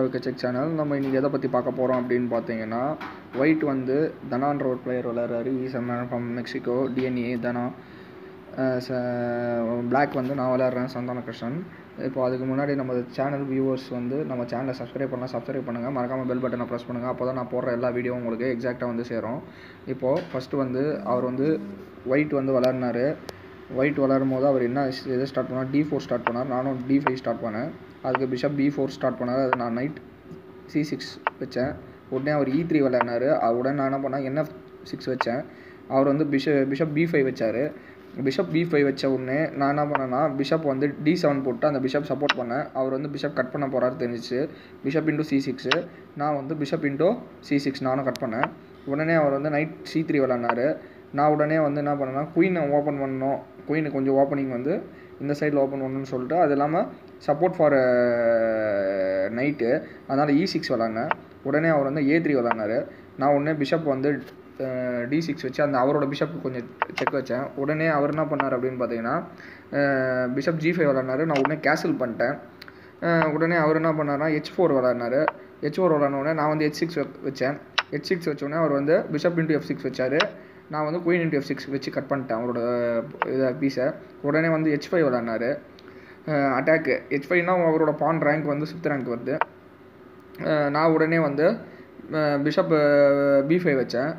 to check channel நம்ம இன்றைக்கி எதை பற்றி பார்க்க போகிறோம் அப்படின்னு பார்த்தீங்கன்னா ஒயிட் வந்து தனான்ற ஒரு பிளேயர் விளையாடுறாரு is man from Mexico DNA தனா பிளாக் வந்து நான் விளையாடுறேன் சந்தான கிருஷ்ணன் இப்போ அதுக்கு முன்னாடி நம்ம சேனல் வியூவர்ஸ் வந்து நம்ம சேனலை சப்ஸ்கிரைப் பண்ணலாம் சப்ஸ்கிரைப் பண்ணுங்கள் மறக்காமல் பெல் பட்டனை ப்ரெஸ் பண்ணுங்கள் அப்போ தான் நான் போடுற எல்லா வீடியோவும் உங்களுக்கு எக்ஸாக்டாக வந்து சேரும் இப்போது ஃபஸ்ட்டு வந்து அவர் வந்து ஒயிட் வந்து விளையாடினாரு ஒயிட் விளாடும் போது அவர் என்ன இது ஸ்டார்ட் பண்ணார் டி ஃபோர் ஸ்டார்ட் பண்ணார் நானும் டி ஃபைவ் ஸ்டார்ட் பண்ணேன் அதுக்கு பிஷப் பி ஃபோர் ஸ்டார்ட் பண்ணார் அது நான் நைட் சி சிக்ஸ் வச்சேன் உடனே அவர் இ த்ரீ விளையாடினார் உடனே நான் என்ன பண்ணேன் என்எஃப் சிக்ஸ் வச்சேன் அவர் வந்து பிஷ பிஷப் பி ஃபைவ் வச்சார் பிஷப் பி ஃபைவ் வச்ச உடனே நான் என்ன பண்ணேன்னா பிஷப் வந்து டி செவன் போட்டு அந்த பிஷப் சப்போர்ட் பண்ணேன் அவர் வந்து பிஷப் கட் பண்ண போகிறாரு தெரிஞ்சிச்சு பிஷப் இன்டூ சி சிக்ஸு நான் வந்து பிஷப் இன்டூ சி சிக்ஸ் நானும் கட் பண்ணேன் உடனே அவர் வந்து நைட் சி த்ரீ விளாட்னாரு நான் உடனே வந்து என்ன பண்ணேன்னா குயினை ஓப்பன் பண்ணணும் குயினை கொஞ்சம் ஓப்பனிங் வந்து இந்த சைடில் ஓப்பன் பண்ணணும்னு சொல்லிட்டு அது இல்லாமல் சப்போர்ட் ஃபார் நைட்டு அதனால் இ சிக்ஸ் விளாட்னேன் உடனே அவர் வந்து ஏ த்ரீ விளாட்னாரு நான் உடனே பிஷப் வந்து டி சிக்ஸ் வச்சு அந்த அவரோட பிஷப் கொஞ்சம் செக் வச்சேன் உடனே அவர் என்ன பண்ணார் அப்படின்னு பார்த்தீங்கன்னா பிஷப் ஜி ஃபைவ் விளாட்னாரு நான் உடனே கேன்சல் பண்ணிட்டேன் உடனே அவர் என்ன பண்ணார்னா ஹெச் ஃபோர் விளாட்னாரு ஹெச் ஃபோர் விளாட்னோடனே நான் வந்து ஹெச் சிக்ஸ் வச்சேன் ஹெச் சிக்ஸ் வச்சோடனே அவர் வந்து பிஷப் இன்ட்டு எஃப் சிக்ஸ் வச்சார் நான் வந்து குயின் இன்ட்டு எஃப் சிக்ஸ் வச்சு கட் பண்ணிட்டேன் அவரோட இதை பீஸை உடனே வந்து ஹெச் ஃபைவ் விளாட்னாரு அட்டாக்கு ஹெச் ஃபைவ்னா அவரோட பான் ரேங்க் வந்து ஃபிஃப்த் ரேங்க் வருது நான் உடனே வந்து பிஷப் பி ஃபைவ் வச்சேன்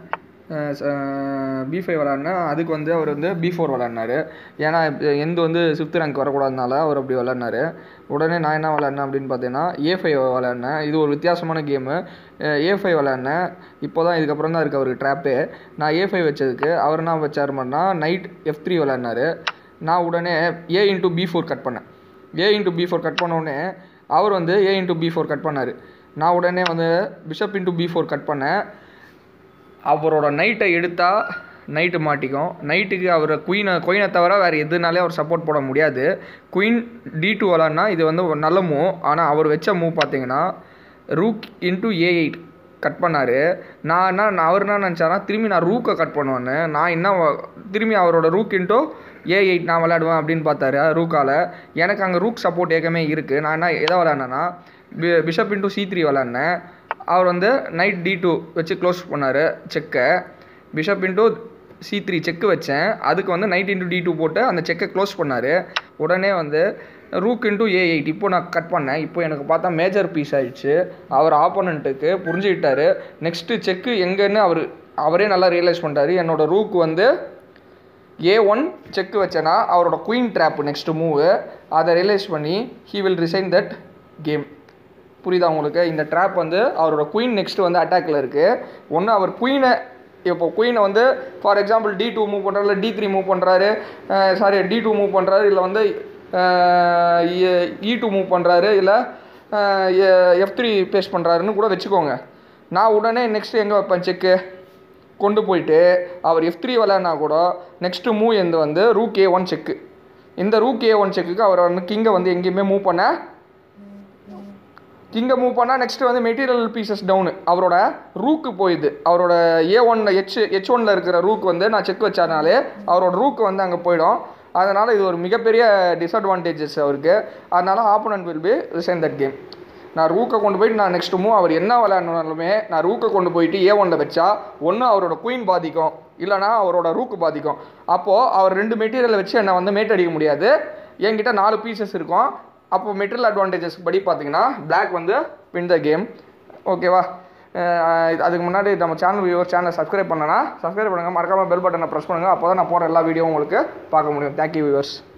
பி ஃபைவ் விளாட்னா அதுக்கு வந்து அவர் வந்து பி ஃபோர் விளாட்னாரு ஏன்னா எந்த வந்து ஃபிஃப்த் ரேங்க் வரக்கூடாதுனால அவர் அப்படி விளாட்னாரு உடனே நான் என்ன விளாட்னேன் அப்படின்னு பார்த்தீங்கன்னா ஏ ஃபைவ் விளாட்னேன் இது ஒரு வித்தியாசமான கேமு ஏ ஃபைவ் விளாட்னேன் இப்போ தான் இதுக்கப்புறம் தான் இருக்குது அவருக்கு ட்ராப்பே நான் ஏ ஃபைவ் வச்சதுக்கு அவர் என்ன வச்சார் மாதிரினா நைட் எஃப் த்ரீ விளாட்னாரு நான் உடனே A into B four cut பண்ணேன் A into B four cut பண்ண உடனே அவர் வந்து A into B four cut பண்ணார் நான் உடனே வந்து bishop into B four cut பண்ணேன் அவரோட நைட்டை எடுத்தால் நைட்டு மாட்டிக்கும் நைட்டுக்கு அவர் குயினை குயினை தவிர வேறு எதுனாலே அவர் சப்போர்ட் போட முடியாது குயின் டி டூ விளாட்னா இது வந்து ஒரு நல்ல மூவ் ஆனால் அவர் வச்ச மூவ் பார்த்தீங்கன்னா rook into A eight cut பண்ணார் நான் என்ன நான் அவர் என்ன நினச்சாரா திரும்பி நான் ரூக்கை கட் பண்ணுவேன்னு நான் என்ன திரும்பி அவரோட ரூக் இன்ட்டோ ஏ எயிட் நான் விளாடுவேன் அப்படின்னு பார்த்தாரு ரூக்கால் எனக்கு அங்கே ரூக் சப்போர்ட் ஏற்கமே இருக்குது நான் என்ன எதை விளாட்னேன்னா பிஷப் இன்ட்டு சி த்ரீ விளாட்னேன் அவர் வந்து நைட் டி டூ வச்சு க்ளோஸ் பண்ணார் செக்கை bishop into C three check வச்சேன் அதுக்கு வந்து நைட் இன்ட்டு டி டூ போட்டு அந்த செக்கை க்ளோஸ் பண்ணார் உடனே வந்து ரூக் இன்ட்டு ஏ எயிட் இப்போ நான் கட் பண்ணேன் இப்போ எனக்கு பார்த்தா மேஜர் பீஸ் ஆயிடுச்சு அவர் ஆப்போனண்ட்டுக்கு புரிஞ்சுக்கிட்டாரு நெக்ஸ்ட்டு செக்கு எங்கன்னு அவர் அவரே நல்லா ரியலைஸ் பண்ணிட்டாரு என்னோட ரூக் வந்து ஏ ஒன் செக்கு வச்சேன்னா அவரோட குயின் ட்ராப் நெக்ஸ்ட்டு மூவு அதை ரியலைஸ் பண்ணி he will resign that game புரியுதா உங்களுக்கு இந்த ட்ராப் வந்து அவரோட குயின் நெக்ஸ்ட்டு வந்து அட்டாக்கில் இருக்குது ஒன்று அவர் குயினை இப்போ குயினை வந்து for example D two move பண்ணுறாரு இல்லை டி த்ரீ மூவ் பண்ணுறாரு சாரி டி டூ மூவ் பண்ணுறாரு இல்லை வந்து இ டூ மூவ் பண்ணுறாரு இல்லை எஃப் த்ரீ பேஸ் பண்ணுறாருன்னு கூட வச்சுக்கோங்க நான் உடனே நெக்ஸ்ட்டு எங்கே வைப்பேன் செக்கு கொண்டு போயிட்டு அவர் எஃப் த்ரீ விளையாடினா கூட நெக்ஸ்ட்டு மூவ் எந்த வந்து ரூக் ஏ ஒன் செக்கு இந்த ரூக் ஏ ஒன் செக்குக்கு அவர் வந்து கிங்கை வந்து எங்கேயுமே மூவ் பண்ண கிங்கை மூவ் பண்ணால் நெக்ஸ்ட்டு வந்து மெட்டீரியல் பீசஸ் டவுனு அவரோட ரூக்கு போயிடுது அவரோட ஏ ஒன்ல ஹெச் ஹெச் ஒனில் இருக்கிற ரூக் வந்து நான் செக் வச்சதுனாலே அவரோட ரூக்கு வந்து அங்கே போயிடும் அதனால் இது ஒரு மிகப்பெரிய டிஸ்அட்வான்டேஜஸ் அவருக்கு அதனால் opponent will be resign that game நான் ரூக்கை கொண்டு போயிட்டு நான் நெக்ஸ்ட் மூவ் அவர் என்ன விளையாடணுனாலுமே நான் ரூக்கை கொண்டு போயிட்டு ஏ ஒனில் வச்சா ஒன்று அவரோட குயின் பாதிக்கும் இல்லைனா அவரோட ரூக்கு பாதிக்கும் அப்போது அவர் ரெண்டு மெட்டீரியலை வச்சு என்னை வந்து மேட் அடிக்க முடியாது என்கிட்ட நாலு பீசஸ் இருக்கும் அப்போ மெட்டீரியல் அட்வான்டேஜஸ் படி பார்த்தீங்கன்னா பிளாக் வந்து வின் த கேம் ஓகேவா அதுக்கு முன்னாடி நம்ம சேனல் வியூவர் சேனலை சப்ஸ்கிரைப் பண்ணனா சப்ஸ்கிரைப் பண்ணுங்கள் மறக்காமல் பெல் பட்டனை ப்ரெஸ் பண்ணுங்கள் அப்போ தான் நான் போகிற எல்லா வீடியோவும் உங்களுக்கு பார்க்க முடியும் தேங்க்யூ வியூவர்ஸ்